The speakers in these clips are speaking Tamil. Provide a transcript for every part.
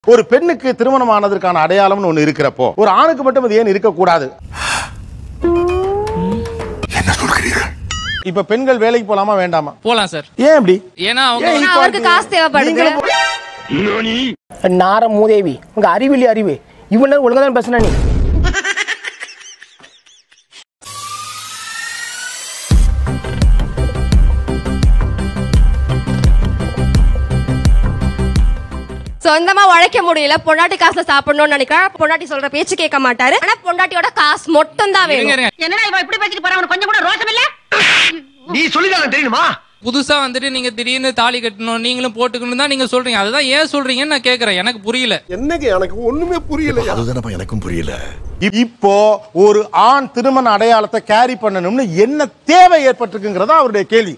ஒரு பெண்ணுக்கு திருமணம் ஆனதற்கான அடையாளம்னு ஒண்ணு இருக்கிறப்போ ஒரு ஆணுக்கு மட்டும் அது ஏன் இருக்கக்கூடாது இப்ப பெண்கள் வேலைக்கு போலாமா வேண்டாமா போலாம் சார் ஏன் அப்படி ஏன்னா அவங்க ஏன் வந்து- equality? அவருக்கு காசு தேவைப்படுது. நீங்களும் நார மூதேவி உங்க அறிவிலி அறிவு இவ்வளவு நேரம் ஒழுங்கா தான் பேசுன நீ சொந்தமா உழைக்க முடியல பொண்டாட்டி காசுல சாப்பிடணும்னு நினைக்கிறேன் பொண்டாட்டி சொல்ற பேச்சு கேட்க மாட்டாரு ஆனா பொண்டாட்டியோட காசு மட்டும் தான் இருங்க, வேணும் இருங்க. என்னடா இவன் இப்படி பேசிட்டு போறான் அவனுக்கு கொஞ்சம் கூட ரோஷம் இல்ல நீ சொல்லிதான் தெரியுமா புதுசா வந்துட்டு நீங்க திடீர்னு தாலி கட்டணும் நீங்களும் போட்டுக்கணும் தான் நீங்க சொல்றீங்க அதுதான் ஏன் சொல்றீங்கன்னு நான் கேக்குறேன் எனக்கு புரியல என்னங்க எனக்கு ஒண்ணுமே புரியல அதுதானப்பா எனக்கும் புரியல இப்போ ஒரு ஆண் திருமண அடையாளத்தை கேரி பண்ணணும்னு என்ன தேவை ஏற்பட்டிருக்குங்கிறதா அவருடைய கேள்வி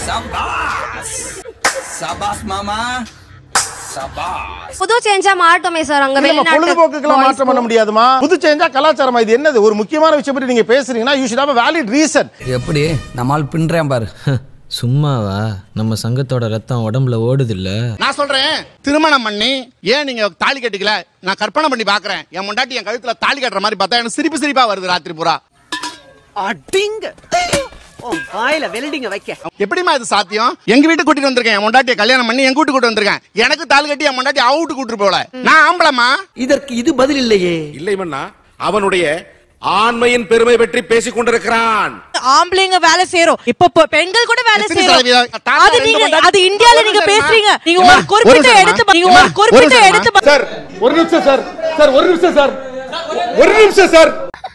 புது சேஞ்சா மாட்டோமே சார் அங்க இல்லம்மா, பொழுதுபோக்குக்கெல்லாம் மாற்றம் பண்ண முடியாதுமா புது சேஞ்சா கலாச்சாரமா இது என்னது ஒரு முக்கியமான விஷயம் பற்றி நீங்க பேசுறீங்கன்னா you should have valid reason எப்படி நம்மால் பின்றேன் பாரு சும்மாவா நம்ம சங்கத்தோட ரத்தம் உடம்புல ஓடுது இல்ல நான் சொல்றேன் திருமணம் பண்ணி ஏன் நீங்க தாலி கட்டிக்கல நான் கற்பனை பண்ணி பாக்குறேன் என் முண்டாட்டி என் கழுத்துல தாலி கட்டுற மாதிரி பார்த்தா எனக்கு சிரிப்பு சிரிப்பா வருது ராத்திரி பூரா அடிங்க வாயில வெல்டிங்க வைக்க எப்படிமா இது சாத்தியம் எங்க வீட்டுக்கு கூட்டிட்டு வந்திருக்கேன் என் முண்டாட்டியை கல்யாணம் பண்ணி எங்க வீட்டுக்கு கூட்டு வந்திருக்கேன் எனக்கு தாலி கட்டி என் முண்டாட்டி அவ வீட்டுக்கு கூட்டு போல நான் ஆம்பளமா இதற்கு இது பதில் இல்லையே இல்லை மன்னா அவனுடைய ஆண்மையின் பெருமை பற்றி பேசிக் கொண்டிருக்கிறான் ஆம்பளைங்க வேலை செய்யறோம் இப்ப பெ- பெண்கள் கூட வேலை எத்தனை செய்யறோம் சதவீதம்? தாத்தா அது ரெண்டு நீங்க பொண்டாட்டி- அது இந்தியால ஒரு நீங்க நிமிஷம் பேசுறீங்க இருமா. நீங்க ஏம்மா, ஒரு குறிப்பிட்ட ஒரு எடுத்து நிமிஷம் நீங்க ஏம்மா, ஒரு ஒரு குறிப்பிட்ட நிமிஷம் எடுத்து சார் ஒரு நிமிஷம் சார் சார் ஒரு நிமிஷம் சார் ஒரு நிமிஷம் சார்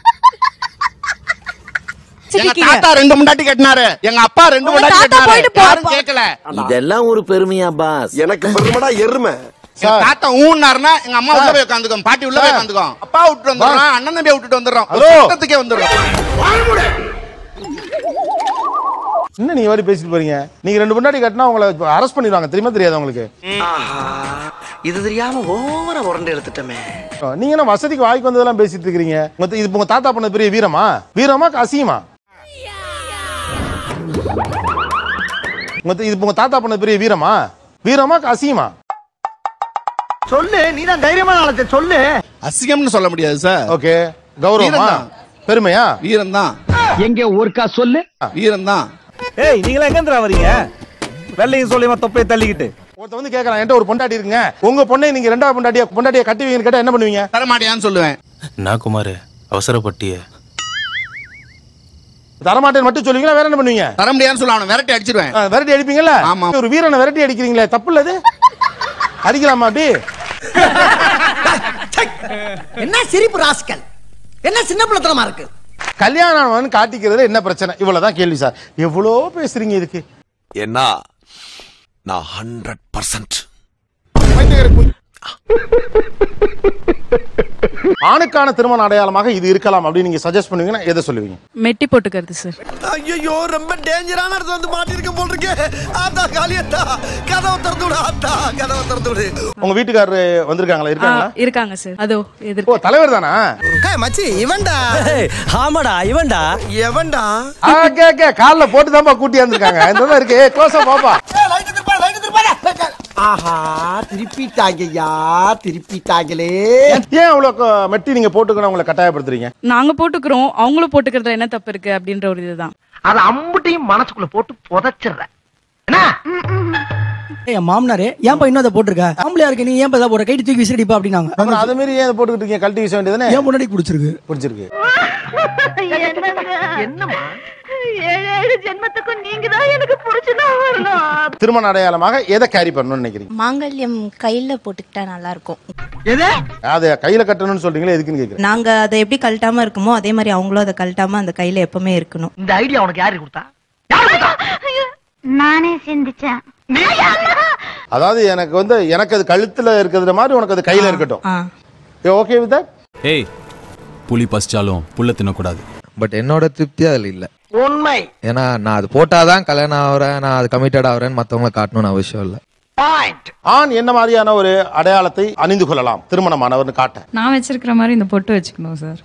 எங்க சிக்கிக்கீங்க. தாத்தா ரெண்டு முண்டாட்டி கட்டினாரு எங்க அப்பா ரெண்டு உங்க முண்டாட்டி தாத்தா கட்டினாரு போயிட்டு போ- யாரும் கேட்கல இதெல்லாம் ஒரு பெருமையா பாஸ் எனக்கு பெருமைடா எருமை எங்க தாத்தா ஊன்னாருன்னா எங்க அம்மா உள்ள போய் உட்காந்துக்கும் பாட்டி உள்ள போய் உட்காந்துக்கும் அப்பா விட்டு வந்துடுறோம் அண்ணன் தம்பியை விட்டுட்டு வந்துடுறோம் ஹலோ. சத்தத்துக்கே வந்துடுறோம் என்ன நீங்க மாதிரி பேசிட்டு போறீங்க நீங்க ரெண்டு முன்னாடி கட்டினா உங்களை அரெஸ்ட் பண்ணிடுவாங்க தெரியுமா தெரியாது உங்களுக்கு இது தெரியாம ஓவரா உரண்டு எடுத்துட்டமே நீங்க என்ன வசதிக்கு வாய்க்கு வந்ததெல்லாம் பேசிட்டு இருக்கீங்க உங்க- இது உங்க தாத்தா பண்ணது பெரிய வீரமா வீரமா அசிங்கமா உங்க- இது உங்க தாத்தா பண்ணது பெரிய வீரமா வீரமா அசிங்கமா சொல்லு நீ தான் தைரியமான ஆளத்தை சொல்லு அசிங்கம்னு சொல்ல முடியாது சார் ஓகே கௌரவமா வீரம்தான். பெருமையா வீரம் தான் எங்க ஒருக்கா சொல்லு வீரம் தான் ஏய் நீங்களா எங்க வரீங்க வெள்ளையும் சொல்லியமா தொப்பையை தள்ளிக்கிட்டு ஒருத்த வந்து கேக்குறான் என்கிட்ட ஒரு பொண்டாட்டி இருக்குங்க உங்க பொண்ணை நீங்க ரெண்டாவது பொண்டாட்டியா பொண்டாட்டியா கட்டுவீங்கன்னு கேட்டா என்ன பண்ணுவீங்க தரமாட்டியான்னு சொல்லுவேன் நான் குமார் அவசரப்பட்டிய தரமாட்டேன்னு மட்டும் சொல்லுவீங்களா வேற என்ன பண்ணுவீங்க தர முடியாதுன்னு சொல்ல அவனை விரட்டி அடிச்சிருவேன் ஆ, விரட்டி அடிப்பீங்கல்ல ஆமா. ஒரு வீரனை விரட்டி அடிக்கிறீங்களே தப்பு இல்ல அது அடிக்கலாமா அப்படி என்ன சிரிப்பு ராஸ்கல் என்ன சின்ன பிள்ளைத்தனமா இருக்கு கல்யாணம் காட்டிக்கிறதுல என்ன பிரச்சனை இவ்வளவுதான் கேள்வி சார் எவ்வளோ பேசுறீங்க இதுக்கு என்ன நான் ஹண்ட்ரட் பர்சன்ட் ஆணுக்கான திருமண அடையாளமாக இது இருக்கலாம் அப்படின்னு நீங்க சஜஸ்ட் பண்ணுவீங்கன்னா எதை சொல்லுவீங்க மெட்டி போட்டுக்கிறது சார் ஐயோ ரொம்ப டேஞ்சரான இடத்துல வந்து மாட்டிருக்க போல் இருக்கே ஆத்தா காளியத்தா கதவை திறந்து விடு ஆத்தா கதவை திறந்து விடு உங்க வீட்டுக்காரரு வந்திருக்காங்களா இருக்காங்களா இருக்காங்க சார் அதோ ஓ தலைவர் தானா மச்சி இவன்டா ஆமாடா இவன்டா எவன்டா கேக்க கால்ல போட்டு தான்ப்பா கூட்டி வந்திருக்காங்க இந்த தான் இருக்கு க்ளோஸா பாப்பா ஆஹா திருப்பிட்டாங்கய்யா திருப்பிட்டாங்களே ஏன் அவ்வளவு க- மெட்டி நீங்க போட்டுக்கணும் உங்களை கட்டாயப்படுத்துறீங்க நாங்க போட்டுக்கிறோம் அவங்களும் போட்டுக்கிறதுல என்ன தப்பு இருக்கு அப்படின்ற ஒரு இதுதான் அத அம்புட்டையும் மனசுக்குள்ள போட்டு புதைச்சிடுறேன் என்ன என் மாமனாரே ஏன் இன்னும் அதை போட்டிருக்க ஆம்பளையா இருக்க நீ ஏன் இதை போற கைட்டு தூக்கி விசிறடிப்பா அப்படின்னாங்க அப்புறம் அதை மீறி ஏன் இதை போட்டுக்கிட்டு இருக்கீங்க கழட்டி வீச வேண்டியதானே ஏன் முன்னாடி பிடிச்சிருக்கு பிடிச்சிருக்கு என்னம்மா ஏழு ஜென்மத்துக்கும் நீங்க தான் எனக்கு புடிச்சுதான் வரணும் திருமண அடையாளமாக எதை கேரி பண்ணணும்னு நினைக்கிறீங்க மாங்கல்யம் கையில போட்டுக்கிட்டா நல்லா இருக்கும் எது அதை கையில கட்டணும்னு சொல்றீங்களா எதுக்குன்னு கேக்குறேன் நாங்க அதை எப்படி கழட்டாம இருக்குமோ அதே மாதிரி அவங்களும் அதை கழட்டாம அந்த கையில எப்பவுமே இருக்கணும் இந்த ஐடியா உனக்கு யாரு கொடுத்தா யாரு கொடுத்தா நானே சிந்திச்சேன் அதாவது எனக்கு வந்து எனக்கு அது கழுத்துல இருக்கிறது மாதிரி உனக்கு அது கையில இருக்கட்டும் ஓகே வித் தட் ஏய் புலி பசிச்சாலும் புல்ல தின்னக்கூடாது பட் என்னோட திருப்தி அதுல இல்ல உண்மை ஏன்னா நான் அது போட்டாதான் கல்யாணம் ஆகுறேன் நான் அது கமிட்டட் ஆகுறேன்னு மத்தவங்களை காட்டணும்னு அவசியம் இல்ல பாயிண்ட் ஆண் என்ன மாதிரியான ஒரு அடையாளத்தை அணிந்து கொள்ளலாம் திருமணமானவர்னு காட்ட நான் வச்சிருக்கிற மாதிரி இந்த பொட்டு வச்சுக்கணும் சார்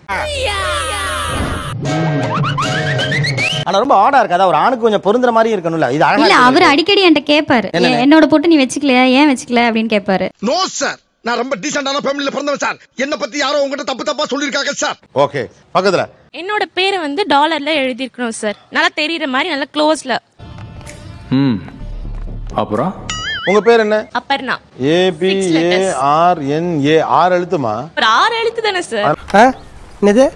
ஆனா ரொம்ப ஆடா இருக்காதா ஒரு ஆணுக்கு கொஞ்சம் பொருந்துற மாதிரி இருக்கணும்ல இது இல்ல அவர் அடிக்கடி என்கிட்ட கேட்பாரு என்னன்னு? என்னோட பொட்டு நீ வச்சுக்கலையா ஏன் வச்சுக்கல அப்படின்னு கேட்பாரு நோ சார் நான் ரொம்ப டீசென்டான ஃபேமிலில பிறந்தவன் சார் என்ன பத்தி யாரோ உங்ககிட்ட தப்பு தப்பா சொல்லிருக்காங்க சார் ஓகே பக்கத்துல என்னோட பேரை வந்து டாலர்ல எழுதியிருக்கணும் சார் நல்லா தெரியுற மாதிரி நல்லா க்ளோஸ்ல ம் அப்புறம் உங்க பேர் என்ன Aparna A P A R N A ஆறு எழுத்துமா ஒரு ஆறு எழுத்து தானே சார் என்னது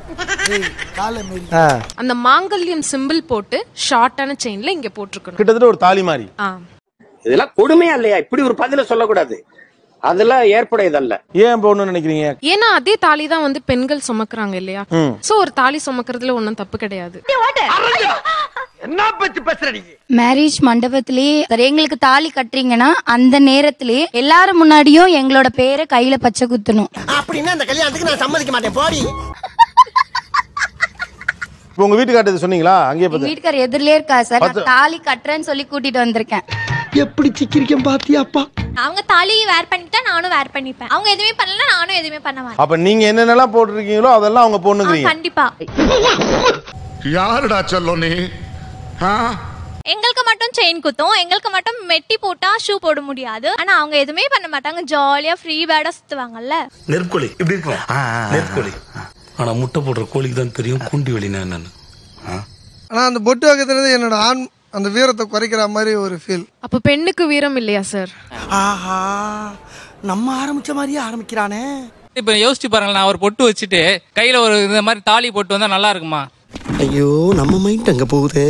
அந்த மாங்கல்யம் சிம்பிள் போட்டு ஷார்ட்டான செயின்ல இங்க போட்டிருக்கணும் கிட்டத்தட்ட ஒரு தாலி மாதிரி ஆ. இதெல்லாம் கொடுமையா இல்லையா இப்படி ஒரு பதில சொல்லக்கூடாது அதெல்லாம் ஏற்புடையதல்ல ஏன் இப்போ ஒண்ணு நினைக்கிறீங்க ஏன்னா அதே தாலி தான் வந்து பெண்கள் சுமக்குறாங்க இல்லையா ம். சோ ஒரு தாலி சுமக்கிறதுல ஒண்ணும் தப்பு கிடையாது என்ன பத்தி பேசுற நீ மேரேஜ் மண்டபத்திலேயே சரி, எங்களுக்கு தாலி கட்டுறீங்கன்னா அந்த நேரத்திலேயே எல்லாரும் முன்னாடியும் எங்களோட பேரை கையில பச்சை குத்தணும் அப்படின்னா அந்த கல்யாணத்துக்கு நான் சம்மதிக்க மாட்டேன் போடி இப்போ உங்க வீட்டுக்கார்ட்ட இது சொன்னீங்களா அங்கேயே எங்க பார்த்து வீட்டுக்கார் எதிரிலே இருக்கா சார் பத்து- நான் தாலி கட்டுறேன்னு சொல்லி கூட்டிட்டு வந்திருக்கேன் எப்படி சிக்கிரிக்கம் பாத்தியாப்பா அவங்க தாலி வேர் பண்ணிட்டா நானும் வேர் பண்ணிப்பேன் அவங்க எதுவுமே பண்ணல நானும் எதுவுமே பண்ண மாட்டேன் அப்ப நீங்க என்னென்னலாம் போட்டிருக்கீங்களோ அதெல்லாம் அவங்க பொண்ணுங்கிறீங்க கண்டிப்பா யாருடா சொல்லும் நீ எங்களுக்கு மட்டும் செயின் குத்தும் எங்களுக்கு மட்டும் மெட்டி போட்டா ஷூ போட முடியாது ஆனா அவங்க எதுவுமே பண்ண மாட்டாங்க ஜாலியா ஃப்ரீ பேடா சுத்துவாங்கல்ல நெற்கோழி இப்படி இருக்கும் நெற்கோழி ஆனா முட்டை போடுற கோழிக்கு தான் தெரியும் குண்டி வெளினா என்னன்னு ஆனா அந்த பொட்டு வைக்கிறது என்னோட ஆண் அந்த வீரத்தை குறைக்கிற மாதிரி ஒரு ஃபீல் அப்ப பெண்ணுக்கு வீரம் இல்லையா சார் ஆஹா நம்ம ஆரம்பிச்ச மாதிரியே ஆரம்பிக்கிறானே இப்ப யோசிச்சு பாருங்களேன் நான் ஒரு பொட்டு வச்சுட்டு கையில ஒரு இந்த மாதிரி தாலி போட்டு வந்தா நல்லா இருக்குமா ஐயோ நம்ம மைண்ட் அங்க போகுதே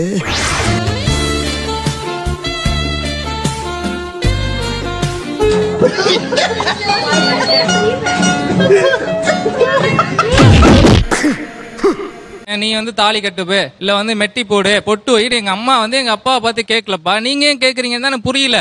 நீ வந்து தாலி கட்டுப்பு இல்ல வந்து மெட்டி போடு பொட்டு வைட்டு எங்க அம்மா வந்து எங்க அப்பாவை பார்த்து கேட்கலப்பா நீங்க ஏன் கேக்குறீங்கன்னு தான் புரியல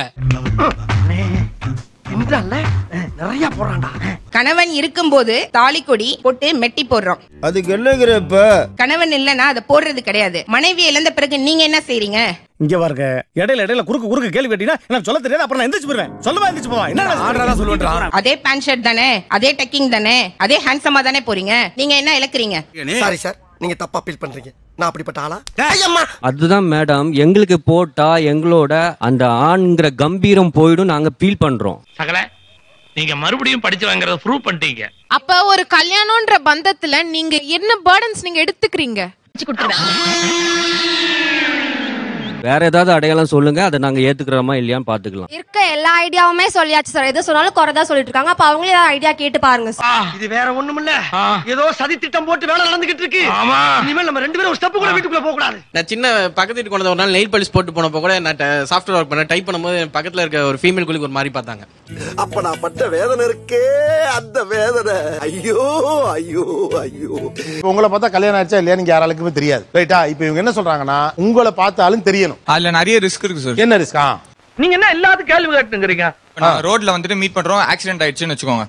நிறைய போறான்டா கணவன் இருக்கும்போது தாலி கொடி போட்டு மெட்டி போடுறோம் அதுக்கு என்னங்கிறப்ப கணவன் இல்லைன்னா அதை போடுறது கிடையாது மனைவி இழந்த பிறகு நீங்க என்ன செய்றீங்க இங்க பாருங்க இடையில இடையில குறுக்கு குறுக்கு கேள்வி கேட்டீங்கன்னா எனக்கு சொல்ல தெரியாது அப்புறம் நான் எந்திரிச்சு போயிருவேன் சொல்லவா எந்திரிச்சு போவா என்ன ஆர்டரா சொல்லுவேன் அதே பேண்ட் ஷர்ட் தானே அதே டக்கிங் தானே அதே ஹேண்ட்ஸமா தானே போறீங்க நீங்க என்ன இழக்கிறீங்க சாரி சார் நீங்க தப்பா ஃபீல் பண்றீங்க நான் அப்படிப்பட்ட ஆளா அதுதான் மேடம் எங்களுக்கு போட்டா எங்களோட அந்த ஆண்ங்கிற கம்பீரம் போயிடும் நாங்க ஃபீல் பண்றோம் சகல நீங்க மறுபடியும் படிச்சு வாங்குறத ப்ரூவ் பண்ணிட்டீங்க அப்ப ஒரு கல்யாணம்ன்ற பந்தத்துல நீங்க என்ன பேர்டன்ஸ் நீங்க எடுத்துக்கிறீங்க வேற ஏதாவது அடையாளம் சொல்லுங்க அதை நாங்க ஏத்துக்கிறோமா இல்லையான்னு பாத்துக்கலாம் இருக்க எல்லா ஐடியாவுமே சொல்லியாச்சு சார் எது சொன்னாலும் குறைதா சொல்லிட்டு இருக்காங்க அப்ப அவங்களே ஏதாவது ஐடியா கேட்டு பாருங்க சார் இது வேற ஒண்ணும் இல்ல ஏதோ சதி திட்டம் போட்டு வேலை நடந்துகிட்டு இருக்கு இனிமேல் நம்ம ரெண்டு பேரும் ஒரு ஸ்டெப் கூட வீட்டுக்குள்ள போக கூடாது நான் சின்ன பக்கத்து வீட்டு கொண்டு ஒரு நாள் நெயில் பாலிஷ் போட்டு போனப்போ கூட நான் சாஃப்ட்வேர் ஒர்க் பண்ண டைப் பண்ணும்போது என் பக்கத்துல இருக்க ஒரு ஃபீமேல் குளிக்கு ஒரு மாதிரி பார்த்தாங்க அப்ப நான் பட்ட வேதனை இருக்கே அந்த வேதனை ஐயோ ஐயோ ஐயோ இப்போ உங்களை பார்த்தா கல்யாணம் ஆச்சா இல்லையா நீங்க யாராலுக்குமே தெரியாது ரைட்டா இப்போ இவங்க என்ன சொல்றாங்கன்னா உங்களை பார்த்தாலும் தெரியணும் அதுல நிறைய ரிஸ்க் இருக்கு சார் என்ன ரிஸ்கா நீங்க என்ன எல்லாத்துக்கும் கேள்வி கேட்டுங்கிறீங்க நான் ரோட்ல வந்துட்டு மீட் பண்றோம் ஆக்சிடென்ட் ஆயிடுச்சுன்னு வச்சுக்கோங்க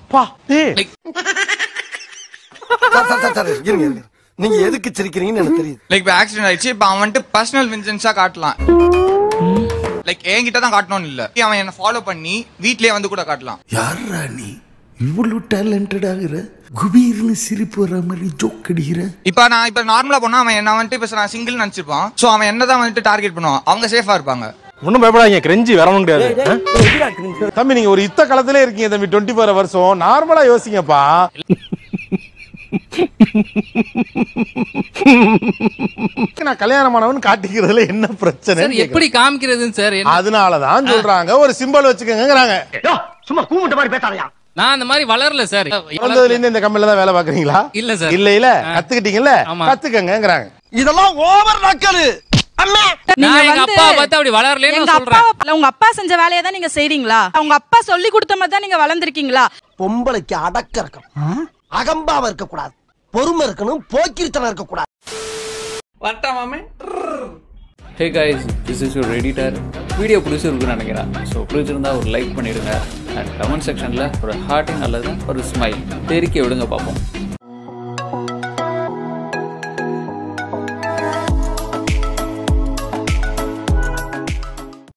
சார், சார், சார், சார், இருங்க, இருங்க. நீங்க எதுக்கு சிரிக்கிறீங்கன்னு எனக்கு தெரியுது லைக் இப்போ ஆக்சிடென்ட் ஆயிடுச்சு இப்போ அவன் வந்துட்டு பர்சனல் வின்சென்ஸா காட்டலாம் லைக் என்கிட்ட தான் காட்டணும்னு இல்ல அவன் என்ன ஃபாலோ பண்ணி வீட்லயே வந்து கூட காட்டலாம் யாரா நீ இவ்வளவு டேலண்டட் ஆகுற குபீர்னு சிரிப்பு வர மாதிரி ஜோக் அடிக்கிற இப்போ நான் இப்போ நார்மலா போனா அவன் என்ன வந்துட்டு இப்போ நான் சிங்கிள் நினைச்சிருப்பான் சோ அவன் என்ன தான் வந்துட்டு டார்கெட் பண்ணுவான் அவங்க சேஃபா இருப்பாங்க ஒன்றும் பயப்படாதீங்க கிரெஞ்சி வரவும் கிடையாது தம்பி நீங்க ஒரு யுத்த களத்திலே இருக்கீங்க தம்பி டுவெண்ட்டி ஃபோர் வருஷம் நார்மலா யோசிங்கப்பா நான் கல்யாணமானவன் காட்டிக்கிறதுல என்ன பிரச்சனை சார் எப்படி காமிக்கிறதுன்னு சார் என்ன- அதனாலதான் சொல்றாங்க ஒரு சிம்பல் வச்சுக்கோங்கிறாங்க சும்மா கூமுட்ட மாதிரி பேசாதயா நான் அந்த மாதிரி வளரல சார் வளர்ந்ததுல இருந்து இந்த கம்பெனில தான் வேலை பாக்குறீங்களா இல்ல சார் இல்ல இல்ல கத்துக்கிட்டீங்கல்ல கத்துக்கங்கங்கறாங்க இதெல்லாம் ஓவர் நக்கலு நான் எங்க அப்பா பார்த்து அப்படி வளரலன்னு எங்க சொல்றேன் அப்பா உங்க அப்பா செஞ்ச வேலையை தான் நீங்க செய்றீங்களா உங்க அப்பா சொல்லி கொடுத்த மாதிரி தான் நீங்க வளர்ந்துருக்கீங்களா பொம்பளைக்கு அடக்க இருக்கணும் அகம்பாவ இருக்க கூடாது பொறுமை இருக்கணும் போக்கிரித்தனம் இருக்க கூடாது வரட்டா மாமே hey guys this is your editor video பிடிச்சிருக்குன்னு நினைக்கிறேன் ஸோ பிடிச்சிருந்தா ஒரு லைக் பண்ணிடுங்க அண்ட் கமெண்ட் செக்ஷனில் ஒரு ஹார்ட்டிங் அல்லது ஒரு ஸ்மைல் தெரிக்க விடுங்க பார்ப்போம்